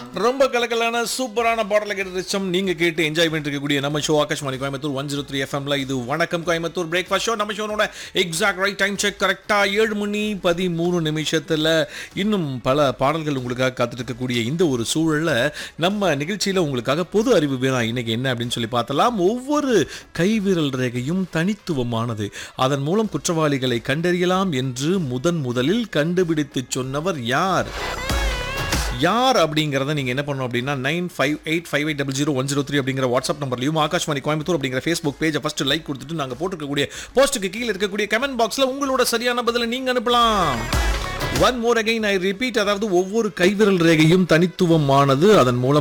ரொம்ப கலக்கலான சூப்பரான பாடலை கேட்டு ரிச்சம் நீங்க கேட்டு என்ஜாய் பண்ணிட்டு இருக்கக்கூடிய நம்ம show Akashvani Coimbatore one zero three எஃப்எம்ல இது வணக்கம் கோயம்புத்தூர் பிரேக்ஃபாஸ்ட் ஷோ நம்ம ஷோனோட எக்ஸாக்ட் ரைட் டைம் செக் கரெக்டா ஏழு மணி பதிமூணு நிமிஷத்துல இன்னும் பல பாடல்கள் உங்களுக்காக காத்துட்டு இருக்கக்கூடிய இந்த ஒரு சூழல்ல நம்ம நிகழ்ச்சியில உங்களுக்காக பொது அறிவு வேணாம் இன்னைக்கு என்ன அப்படின்னு சொல்லி பார்த்தலாம் ஒவ்வொரு கைவிரல் ரேகையும் தனித்துவமானது அதன் மூலம் குற்றவாளிகளை கண்டறியலாம் என்று முதன் முதலில் கண்டுபிடித்து சொன்னவர் யார் யார் அப்படிங்கிறத நீங்கள் என்ன பண்ணணும் அப்படின்னா nine five eight five eight double zero one zero three அப்படிங்கிற வாட்ஸ்அப் நம்பர்லையும் ஆகாஷ்வாணி கோயம்புத்தூர் அப்படிங்கிற ஃபேஸ்புக் பேஜை ஃபஸ்ட்டு லைக் கொடுத்துட்டு நாங்கள் போட்டிருக்கக்கூடிய போஸ்ட்டுக்கு கீழே இருக்கக்கூடிய கமெண்ட் பாக்ஸில் உங்களோட சரியான பதிலை நீங்கள் அனுப்பலாம் one more again I repeat அதாவது ஒவ்வொரு கைவிரல் ரேகையும் தனித்துவமானது அதன் மூலம்